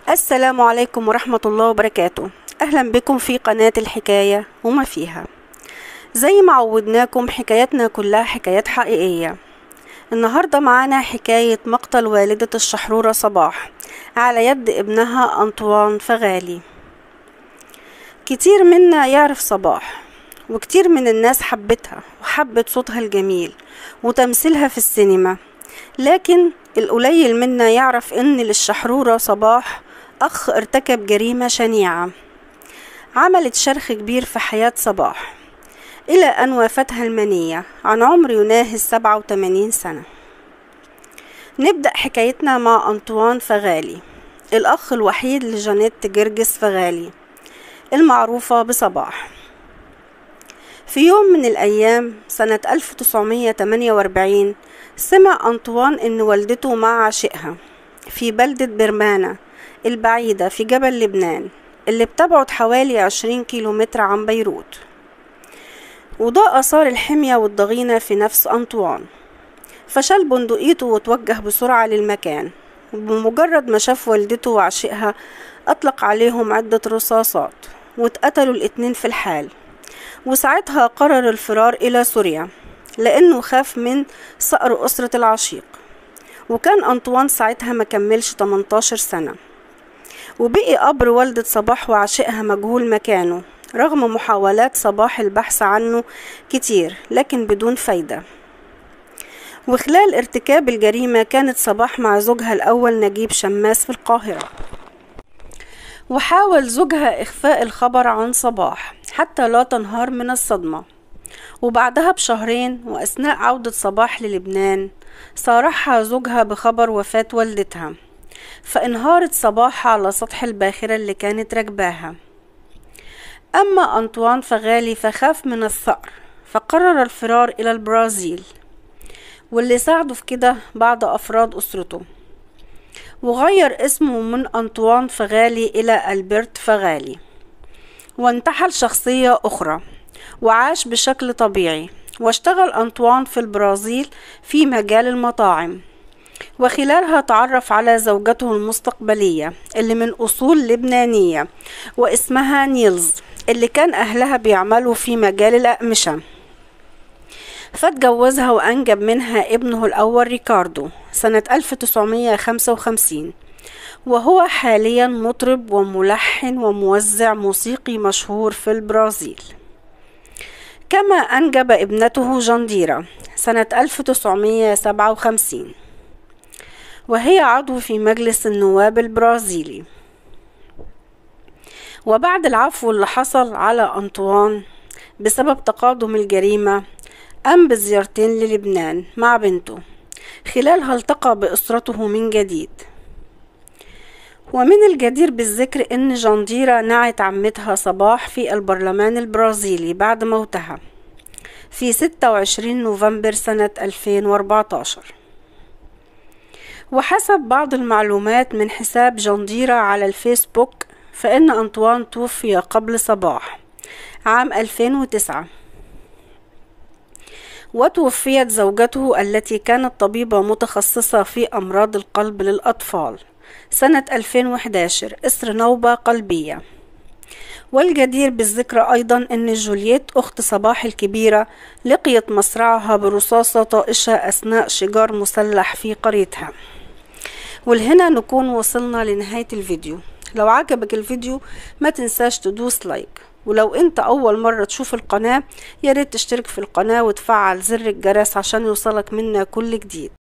السلام عليكم ورحمة الله وبركاته أهلا بكم في قناة الحكاية وما فيها زي ما عودناكم حكاياتنا كلها حكايات حقيقية النهاردة معانا حكاية مقتل والدة الشحرورة صباح على يد ابنها أنطوان فغالي كتير منا يعرف صباح وكتير من الناس حبتها وحبت صوتها الجميل وتمثيلها في السينما لكن القليل منا يعرف ان للشحرورة صباح اخ ارتكب جريمة شنيعة عملت شرخ كبير في حياة صباح الى ان وافتها المنية عن عمر يناهز سبعة وتمانين سنة نبدأ حكايتنا مع أنطوان فغالي الأخ الوحيد لجانيت جرجس فغالي المعروفة بصباح في يوم من الأيام سنة 1948 سمع أنطوان إن والدته مع عاشقها في بلدة برمانة البعيدة في جبل لبنان اللي بتبعد حوالي 20 كيلومتر عن بيروت وده أثار الحمية والضغينة في نفس أنطوان فشال بندقيته وتوجه بسرعة للمكان وبمجرد ما شاف والدته وعشقها أطلق عليهم عدة رصاصات واتقتلوا الاتنين في الحال وساعتها قرر الفرار إلى سوريا لأنه خاف من صقر أسرة العشيق وكان أنطوان ساعتها مكملش 18 سنة وبقي قبر والدة صباح وعشقها مجهول مكانه رغم محاولات صباح البحث عنه كتير لكن بدون فايدة وخلال ارتكاب الجريمة كانت صباح مع زوجها الأول نجيب شماس في القاهرة وحاول زوجها إخفاء الخبر عن صباح حتى لا تنهار من الصدمة وبعدها بشهرين وأثناء عودة صباح للبنان صارحها زوجها بخبر وفاة والدتها فانهارت صباح على سطح الباخرة اللي كانت راكباها أما أنطوان فغالي فخاف من الثأر فقرر الفرار إلى البرازيل واللي ساعده في كده بعض أفراد أسرته وغير اسمه من أنطوان فغالي إلى ألبرت فغالي وانتحل شخصية أخرى وعاش بشكل طبيعي واشتغل أنطوان في البرازيل في مجال المطاعم وخلالها تعرف على زوجته المستقبلية اللي من أصول لبنانية واسمها نيلز اللي كان أهلها بيعملوا في مجال الأقمشة فاتجوزها وأنجب منها ابنه الأول ريكاردو سنة 1955 وهو حاليا مطرب وملحن وموزع موسيقي مشهور في البرازيل كما أنجب ابنته جنديرة سنة 1957 وهي عضو في مجلس النواب البرازيلي وبعد العفو اللي حصل على أنطوان بسبب تقادم الجريمة قام بزيارتين للبنان مع بنته خلالها التقى بأسرته من جديد ومن الجدير بالذكر ان جنديرة نعت عمتها صباح في البرلمان البرازيلي بعد موتها في 26 نوفمبر سنة 2014 وحسب بعض المعلومات من حساب جنديرة على الفيسبوك فإن أنطوان توفي قبل صباح عام 2009 وتوفيت زوجته التي كانت طبيبة متخصصة في أمراض القلب للأطفال سنة 2011 إثر نوبة قلبية والجدير بالذكر أيضا أن جولييت أخت صباح الكبيرة لقيت مصرعها برصاصة طائشة أثناء شجار مسلح في قريتها ولهنا نكون وصلنا لنهاية الفيديو لو عجبك الفيديو ما تنساش تدوس لايك ولو انت اول مرة تشوف القناة ياريت تشترك في القناة وتفعل زر الجرس عشان يوصلك منا كل جديد